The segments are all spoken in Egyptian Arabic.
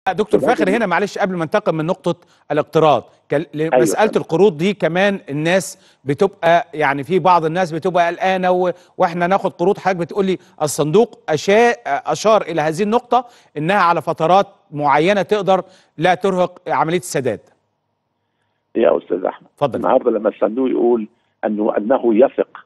دكتور فاخر هنا معلش قبل ما ننتقل من نقطه الاقتراض مساله القروض دي كمان الناس بتبقى يعني في بعض الناس بتبقى قلقانه و... واحنا ناخد قروض حضرتك بتقول لي الصندوق أشا... اشار الى هذه النقطه انها على فترات معينه تقدر لا ترهق عمليه السداد يا استاذ احمد اتفضل النهارده لما الصندوق يقول انه انه يثق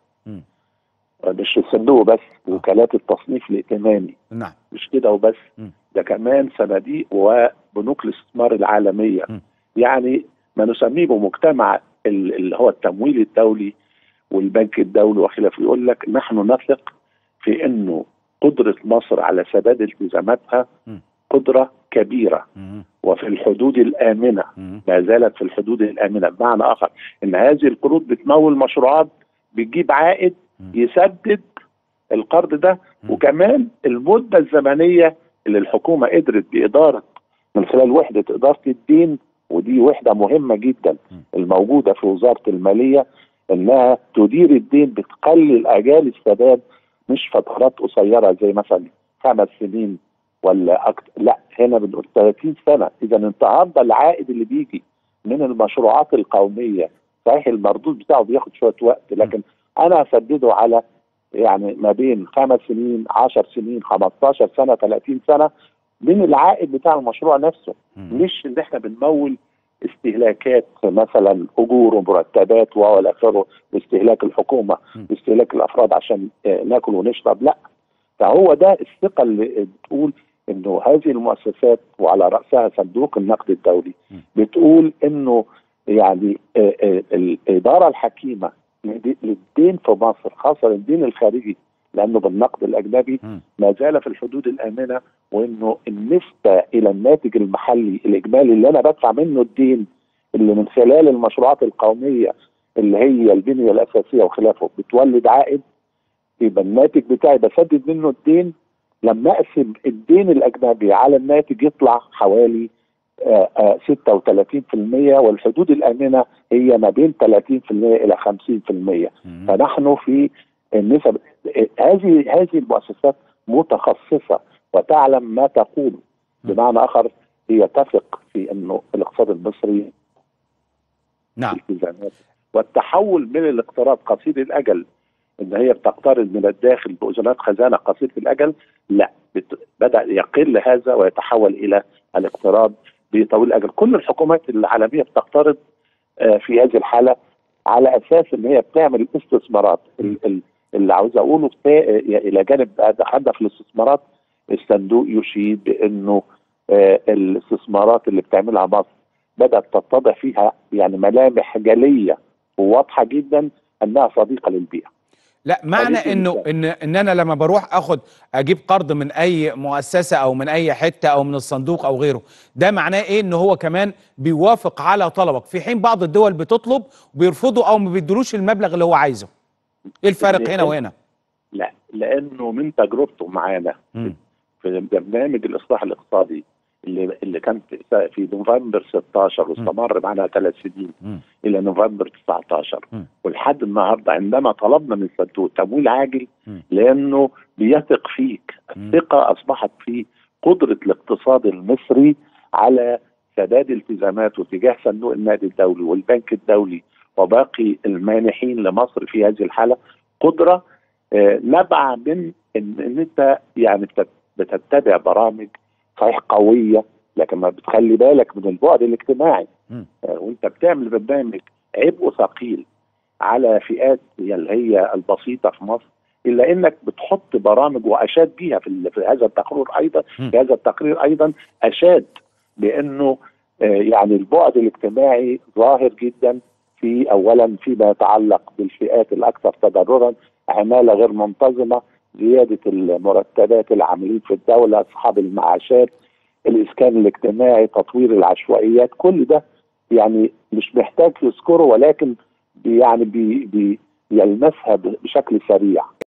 مش الصندوق بس وكالات التصنيف الائتماني نعم مش كده وبس م. ده كمان صناديق وبنوك الاستثمار العالميه م. يعني ما نسميه بمجتمع ال- اللي هو التمويل الدولي والبنك الدولي وخلافه يقول لك نحن نثق في انه قدره مصر على سداد التزاماتها م. قدره كبيره مم. وفي الحدود الامنه مم. ما زالت في الحدود الامنه بمعنى اخر ان هذه القروض بتمول مشروعات بتجيب عائد مم. يسدد القرض ده مم. وكمان المده الزمنيه اللي الحكومه قدرت باداره من خلال وحده اداره الدين ودي وحده مهمه جدا مم. الموجوده في وزاره الماليه انها تدير الدين بتقلل اجال السداد مش فترات قصيره زي مثلا خمس سنين ولا اكتر لا هنا بنقول 30 سنه اذا النهارده العائد اللي بيجي من المشروعات القوميه صحيح المردود بتاعه بياخد شويه وقت لكن انا اسدده على يعني ما بين خمس سنين 10 سنين 15 سنه 30 سنه من العائد بتاع المشروع نفسه مم. مش ان احنا بنمول استهلاكات مثلا اجور ومرتبات والى اخره واستهلاك الحكومه م. واستهلاك الافراد عشان آه، ناكل ونشرب لا فهو ده الثقه اللي بتقول انه هذه المؤسسات وعلى راسها صندوق النقد الدولي م. بتقول انه يعني آه، آه، الاداره الحكيمه لد- للدين في مصر خاصه الدين الخارجي لانه بالنقد الاجنبي مم. ما زال في الحدود الامنه وانه النسبه الى الناتج المحلي الاجمالي اللي انا بدفع منه الدين اللي من خلال المشروعات القوميه اللي هي البنيه الاساسيه وخلافه بتولد عائد يبقى الناتج بتاعي بسدد منه الدين لما اقسم الدين الاجنبي على الناتج يطلع حوالي آه، آه، 36% والحدود الامنه هي ما بين 30% الى 50% مم. فنحن في النسب هذه هذه المؤسسات متخصصه وتعلم ما تقول بمعنى اخر هي تثق في انه الاقتصاد المصري نعم التزامات والتحول من الاقتراض قصير الاجل ان هي بتقترض من الداخل باذونات خزانه قصيره الاجل لا بت... بدا يقل هذا ويتحول الى الاقتراض بطويل الاجل كل الحكومات العالميه بتقترض آه، في هذه الحاله على اساس ان هي بتعمل استثمارات ال- ال- اللي عاوز اقوله تا- الى جانب بقى دخلنا في الاستثمارات الصندوق يشيد بانه آه، الاستثمارات اللي بتعملها مصر بدات تتضح فيها يعني ملامح جليه وواضحه جدا انها صديقه للبيئه. لا معنى هذه انه المثال. ان ان انا لما بروح اخد اجيب قرض من اي مؤسسه او من اي حته او من الصندوق او غيره ده معناه ايه ان هو كمان بيوافق على طلبك في حين بعض الدول بتطلب وبيرفضوا او ما بيدلوش المبلغ اللي هو عايزه ايه الفرق هنا وهنا لا لانه من تجربته معانا مم. في برنامج الاصلاح الاقتصادي اللي اللي كان في- في نوفمبر 16 واستمر معنا ثلاث سنين مم. الى نوفمبر 19 مم. ولحد النهارده عندما طلبنا من الصندوق تمويل عاجل مم. لانه بيثق فيك مم. الثقه اصبحت في قدره الاقتصاد المصري على سداد التزاماته تجاه صندوق النقد الدولي والبنك الدولي وباقي المانحين لمصر في هذه الحاله قدره آه، نبع من ان, إن انت يعني بتت- بتتبع برامج صحيح قويه لكن ما بتخلي بالك من البعد الاجتماعي مم. آه، وانت بتعمل برنامج عبء ثقيل على فئات هي اللي هي البسيطه في مصر الا انك بتحط برامج واشاد بيها في, ال- في هذا التقرير ايضا مم. في هذا التقرير ايضا اشاد بانه آه، يعني البعد الاجتماعي ظاهر جدا في اولا فيما يتعلق بالفئات الاكثر تضررا عماله غير منتظمه زياده المرتبات العاملين في الدوله اصحاب المعاشات الاسكان الاجتماعي تطوير العشوائيات كل ده يعني مش محتاج يذكره ولكن بي- يعني بي بي يلمسها بشكل سريع